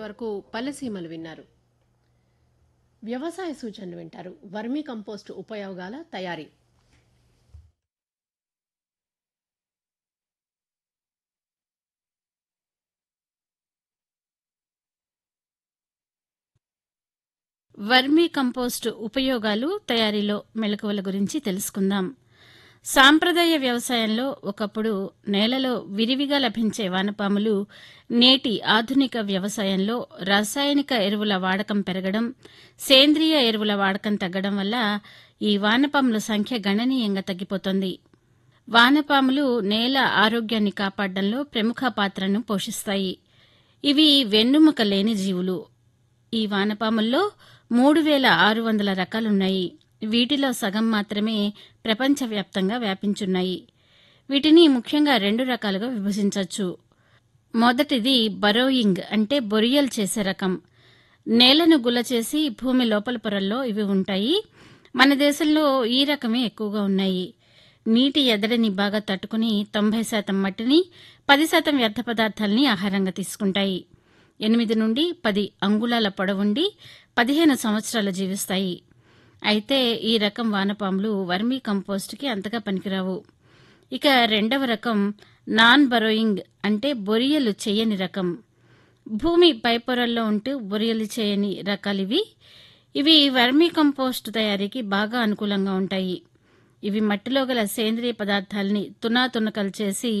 ఇంతవరకు పల్లెసీమలు విన్నారు వ్యవసాయ సూచనలు వింటారు వర్మీ కంపోస్ట్ ఉపయోగాల తయారీ వర్మీ కంపోస్ట్ ఉపయోగాలు తయారీలో మెలకువల గురించి తెలుసుకుందాం సాంప్రదాయ వ్యవసాయంలో ఒకప్పుడు నేలలో విరివిగా లభించే వానపాములు నేటి ఆధునిక వ్యవసాయంలో రసాయనిక ఎరువుల వాడకం పెరగడం సేంద్రియ ఎరువుల వాడకం తగ్గడం వల్ల ఈ వానపాముల సంఖ్య గణనీయంగా తగ్గిపోతోంది వానపాములు నేల ఆరోగ్యాన్ని కాపాడడంలో ప్రముఖ పాత్రను పోషిస్తాయి ఇవి వెన్నుముక లేని జీవులు ఈ వానపాముల్లో మూడు వేల ఆరు వందల రకాలున్నాయి వీటిలో సగం మాత్రమే ప్రపంచవ్యాప్తంగా వ్యాపించున్నాయి వీటిని ముఖ్యంగా రెండు రకాలుగా విభజించవచ్చు మొదటిది బరోయింగ్ అంటే బొరియలు చేసే రకం నేలను గుల్ల చేసి భూమి లోపల పొరల్లో ఇవి ఉంటాయి మన దేశంలో ఈ రకమే ఎక్కువగా ఉన్నాయి నీటి ఎదడిని బాగా తట్టుకుని తొంభై శాతం మట్టిని పది శాతం వ్యర్థ పదార్థాలని ఆహారంగా తీసుకుంటాయి ఎనిమిది నుండి పది అంగుళాల పొడవుండి పదిహేను సంవత్సరాలు జీవిస్తాయి అయితే ఈ రకం వానపాములు వర్మీ కంపోస్ట్కి అంతగా పనికిరావు ఇక రెండవ రకం నాన్ బరోయింగ్ అంటే బొరియలు చేయని రకం భూమి పైపొరల్లో ఉంటూ బొరియలు చేయని రకాలివి ఇవి వర్మీ కంపోస్ట్ తయారీకి బాగా అనుకూలంగా ఉంటాయి ఇవి మట్టిలో గల సేంద్రియ పదార్థాలని తునాతునకలు చేసి